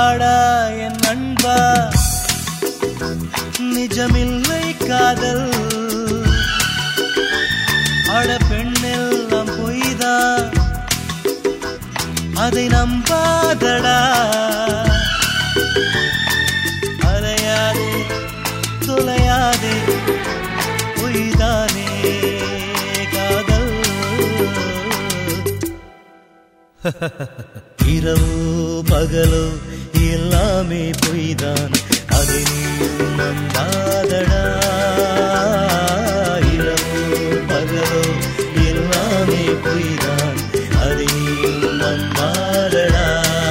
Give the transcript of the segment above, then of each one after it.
வாடா என் நண்பா நிஜமில்லை காதல் அட பெண்ணெல்லாம் பொய்தான் அதை நம்பாதடா அலையாதே தொலையாதே பொய்தானே காதல் இரவு பகலோ எல்லாமே பொய்தான் அதை நீ நம்பாதடா இரவு பகலோ எல்லாமே பொய்தான் அதை நீ நம்பாதடா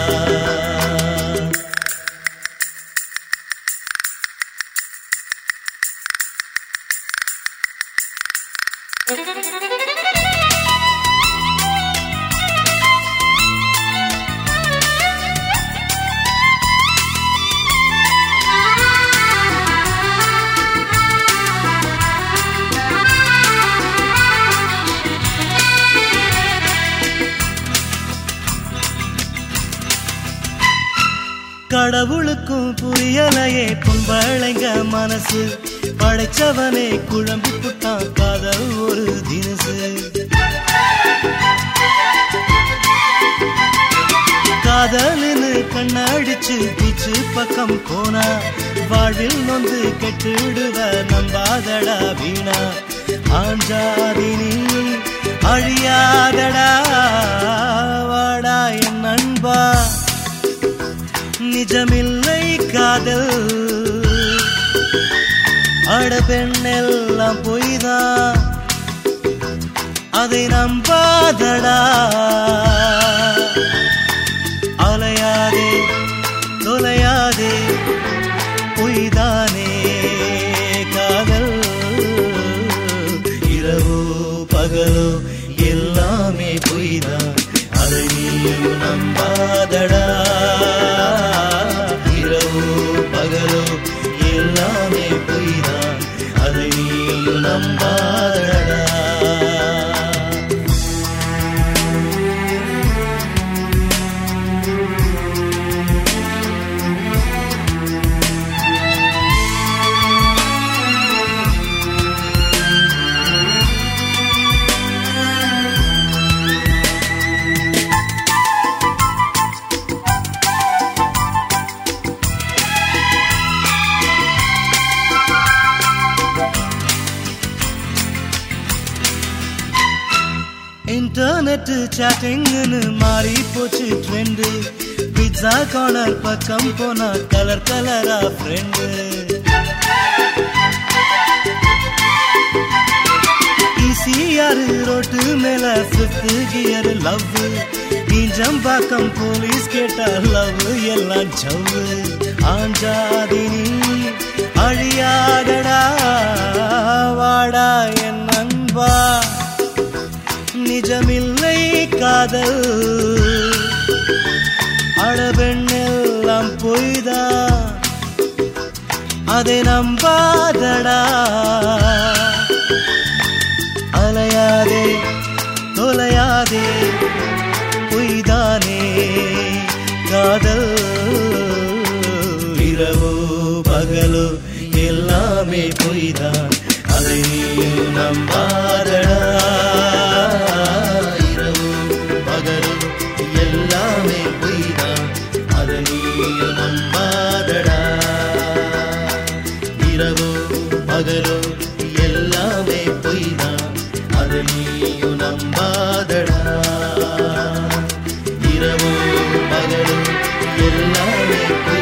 கடவுளுக்கும் புரியலையே பொம்பளைங்க மனசு படைச்சவனே குழம்பி புட்டான் காதல் ஒரு தினசு காதல்னு கண்ணடிச்சு பீச்சு பக்கம் போனா வாழ்வில் நொந்து கெட்டுடுவ நம்பாதடா வீணா ஆஞ்சாதினி அழியாதடா வாடா என் நண்பா நிஜமில்லை காதல் அட பெண்ணெல்லாம் பொய்தான் அதை நம்பாதடா அலையாதே தொலையாதே பொய்தானே காதல் இரவோ பகலோ எல்லாமே பொய்தான் அதை நீயும் நம்பாதடா இரவோ பகலோ எல்லாமே பொய்தான் அதை நீயும் நம்பாதடா இன்டர்நெட் சாட்டிங்னு மாறி போச்சு ட்ரெண்டு பிட்சா கார்னர் பக்கம் போனா கலர் கலரா ஃப்ரெண்டு ஈசிஆர் ரோட்டு மேல ஃபிஃப்த் கியர் லவ் நீஞ்சம்பாக்கம் போலீஸ் கேட்டா லவ் எல்லாம் ஜவ்வு ஆஞ்சாதினி அழியாதடா வாடா என் நண்பா நிஜமில்லை காதல் அழபெண்ணெல்லாம் பொய்தா அதை நம்பாதடா அலையாதே தொலையாதே பொய்தானே காதல் இரவோ பகலோ எல்லாமே பொய்தான் அதை நீயும் நம்பாதடா இரவோ பகலோ எல்லாமே பொய்தான் அதை நீயும் நம்பாதடா இரவோ பகலோ எல்லாமே பொய்தான் அதை நீயும் நம்பாதடா இரவோ பகலோ எல்லாமே பொய்